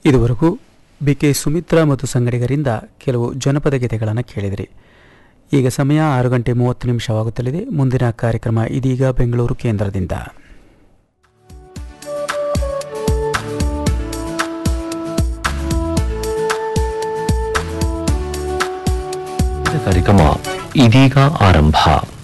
ಇದುವರೆಗೂ B K Sumitra ಮತ್ತು ಸಂಗಡಿಗರಿಂದ ಕೆಲವು ಜನಪದ ಗೀತೆಗಳನ್ನು ಕೇಳಿದಿರಿ ಈಗ ಸಮಯ ಆರು ಗಂಟೆ ಮೂವತ್ತು ನಿಮಿಷವಾಗುತ್ತಲಿದೆ ಮುಂದಿನ ಕಾರ್ಯಕ್ರಮ ಇದೀಗ ಬೆಂಗಳೂರು ಕೇಂದ್ರದಿಂದ ಕಾರ್ಯಕ್ರಮ ಇದೀಗ ಆರಂಭ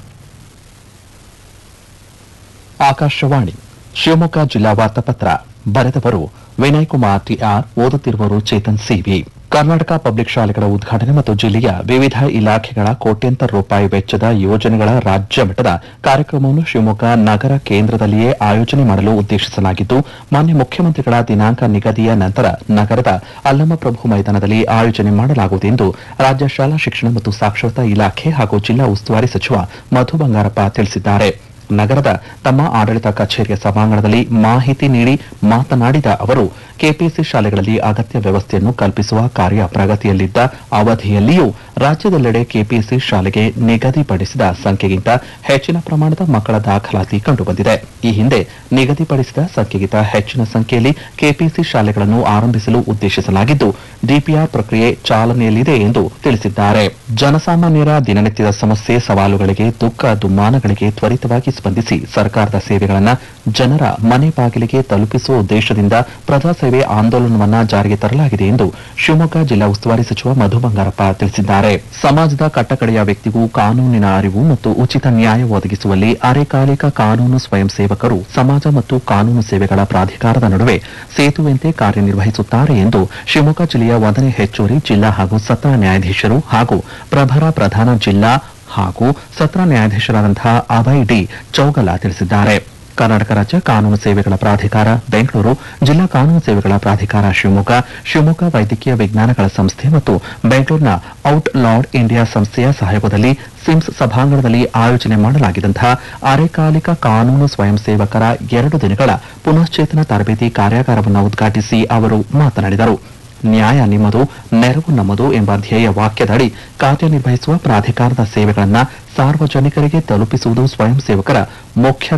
ಆಕಾಶವಾಣಿ ಶಿವಮೊಗ್ಗ ಜಿಲ್ಲಾ ವಾರ್ತಾಪತ್ರ ಬರೆದವರು ವಿನಯ್ ಕುಮಾರ್ ಟಿಆರ್ ಓದುತ್ತಿರುವವರು ಚೇತನ್ ಸಿವಿ ಕರ್ನಾಟಕ ಪಬ್ಲಿಕ್ ಶಾಲೆಗಳ ಉದ್ಘಾಟನೆ ಮತ್ತು ಜಿಲ್ಲೆಯ ವಿವಿಧ ಇಲಾಖೆಗಳ ಕೋಟ್ಯಂತರ ರೂಪಾಯಿ ವೆಚ್ಚದ ಯೋಜನೆಗಳ ರಾಜ್ಯ ಮಟ್ಟದ ಕಾರ್ಯಕ್ರಮವನ್ನು ಶಿವಮೊಗ್ಗ ನಗರ ಕೇಂದ್ರದಲ್ಲಿಯೇ ಆಯೋಜನೆ ಮಾಡಲು ಉದ್ದೇಶಿಸಲಾಗಿದ್ದು ಮಾನ್ಯ ಮುಖ್ಯಮಂತ್ರಿಗಳ ದಿನಾಂಕ ನಿಗದಿಯ ನಂತರ ನಗರದ ಅಲ್ಲಮಪ್ರಭು ಮೈದಾನದಲ್ಲಿ ಆಯೋಜನೆ ಮಾಡಲಾಗುವುದು ಎಂದು ರಾಜ್ಯ ಶಾಲಾ ಶಿಕ್ಷಣ ಮತ್ತು ಸಾಕ್ಷರತಾ ಇಲಾಖೆ ಹಾಗೂ ಜಿಲ್ಲಾ ಉಸ್ತುವಾರಿ ಸಚಿವ ಮಧು ಬಂಗಾರಪ್ಪ ತಿಳಿಸಿದ್ದಾರೆ ನಗರದ ತಮ್ಮ ಆಡಳಿತ ಕಚೇರಿಯ ಸಭಾಂಗಣದಲ್ಲಿ ಮಾಹಿತಿ ನೀಡಿ ಮಾತನಾಡಿದ ಅವರು ಕೆಪಿಸಿ ಶಾಲೆಗಳಲ್ಲಿ ಅಗತ್ಯ ವ್ಯವಸ್ಥೆಯನ್ನು ಕಲ್ಪಿಸುವ ಕಾರ್ಯ ಪ್ರಗತಿಯಲ್ಲಿದ್ದ ಅವಧಿಯಲ್ಲಿಯೂ ರಾಜ್ಯದೆಲ್ಲೆಡೆ ಕೆಪಿಸಿ ಶಾಲೆಗೆ ನಿಗದಿಪಡಿಸಿದ ಸಂಖ್ಯೆಗಿಂತ ಹೆಚ್ಚಿನ ಪ್ರಮಾಣದ ಮಕ್ಕಳ ದಾಖಲಾತಿ ಕಂಡುಬಂದಿದೆ ಈ ಹಿಂದೆ ನಿಗದಿಪಡಿಸಿದ ಸಂಖ್ಯೆಗಿಂತ ಹೆಚ್ಚಿನ ಸಂಖ್ಯೆಯಲ್ಲಿ ಕೆಪಿಸಿ ಶಾಲೆಗಳನ್ನು ಆರಂಭಿಸಲು ಉದ್ದೇಶಿಸಲಾಗಿದ್ದು ಡಿಪಿಆರ್ ಪ್ರಕ್ರಿಯೆ ಚಾಲನೆಯಲ್ಲಿದೆ ಎಂದು ತಿಳಿಸಿದ್ದಾರೆ ಜನಸಾಮಾನ್ಯರ ದಿನನಿತ್ಯದ ಸಮಸ್ಯೆ ಸವಾಲುಗಳಿಗೆ ದುಃಖ ದುಮ್ಮಾನಗಳಿಗೆ ತ್ವರಿತವಾಗಿ ಸ್ಪಂದಿಸಿ ಸರ್ಕಾರದ ಸೇವೆಗಳನ್ನು ಜನರ ಮನೆ ಬಾಗಿಲಿಗೆ ತಲುಪಿಸುವ ಉದ್ದೇಶದಿಂದ ಪ್ರಜಾಸೇವೆ ಆಂದೋಲನವನ್ನ ಜಾರಿಗೆ ತರಲಾಗಿದೆ ಎಂದು ಶಿವಮೊಗ್ಗ ಜಿಲ್ಲಾ ಉಸ್ತುವಾರಿ ಸಚಿವ ಮಧು ಬಂಗಾರಪ್ಪ ತಿಳಿಸಿದ್ದಾರೆ ಸಮಾಜದ ಕಟ್ಟಕಡೆಯ ವ್ಯಕ್ತಿಗೂ ಕಾನೂನಿನ ಅರಿವು ಮತ್ತು ಉಚಿತ ನ್ಯಾಯ ಒದಗಿಸುವಲ್ಲಿ ಅರೆಕಾಲಿಕ ಕಾನೂನು ಸ್ವಯಂ ಸೇವಕರು ಸಮಾಜ ಮತ್ತು ಕಾನೂನು ಸೇವೆಗಳ ಪ್ರಾಧಿಕಾರದ ನಡುವೆ ಸೇತುವೆಯಂತೆ ಕಾರ್ಯನಿರ್ವಹಿಸುತ್ತಾರೆ ಎಂದು ಶಿವಮೊಗ್ಗ ಜಿಲ್ಲೆಯ ಒಂದನೇ ಹೆಚ್ಚುವರಿ ಜಿಲ್ಲಾ ಹಾಗೂ ಸತ್ರ ನ್ಯಾಯಾಧೀಶರು ಹಾಗೂ ಪ್ರಭರ ಪ್ರಧಾನ ಜಿಲ್ಲಾ ಹಾಗೂ ಸತ್ರ ನ್ಯಾಯಾಧೀಶರಾದಂತಹ ಅಭಯ್ ಡಿ ಚೌಗಲ ತಿಳಿಸಿದ್ದಾರೆ ಕರ್ನಾಟಕ ರಾಜ್ಯ ಕಾನೂನು ಸೇವೆಗಳ ಪ್ರಾಧಿಕಾರ ಬೆಂಗಳೂರು ಜಿಲ್ಲಾ ಕಾನೂನು ಸೇವೆಗಳ ಪ್ರಾಧಿಕಾರ ಶಿವಮೊಗ್ಗ ಶಿವಮೊಗ್ಗ ವೈದ್ಯಕೀಯ ವಿಜ್ಞಾನಗಳ ಸಂಸ್ಥೆ ಮತ್ತು ಬೆಂಗಳೂರಿನ ಔಟ್ ಲಾರ್ಡ್ ಇಂಡಿಯಾ ಸಂಸ್ಥೆಯ ಸಹಯೋಗದಲ್ಲಿ ಸಿಮ್ಸ್ ಸಭಾಂಗಣದಲ್ಲಿ ಆಯೋಜನೆ ಮಾಡಲಾಗಿದ್ದಂತಹ ಅರೆಕಾಲಿಕ ಕಾನೂನು ಸ್ವಯಂ ಸೇವಕರ ಎರಡು ದಿನಗಳ ಪುನಶ್ಚೇತನ ತರಬೇತಿ ಕಾರ್ಯಾಗಾರವನ್ನು ಉದ್ಘಾಟಿಸಿ ಅವರು ಮಾತನಾಡಿದರು ನ್ಯಾಯ ನಿಮ್ಮದು ನೆರವು ನಮ್ಮದು ಎಂಬ ಧ್ಯೇಯ ವಾಕ್ಯದಡಿ ಕಾರ್ಯನಿರ್ವಹಿಸುವ ಪ್ರಾಧಿಕಾರದ ಸೇವೆಗಳನ್ನು ಸಾರ್ವಜನಿಕರಿಗೆ ತಲುಪಿಸುವುದು ಸ್ವಯಂ ಸೇವಕರ ಮುಖ್ಯ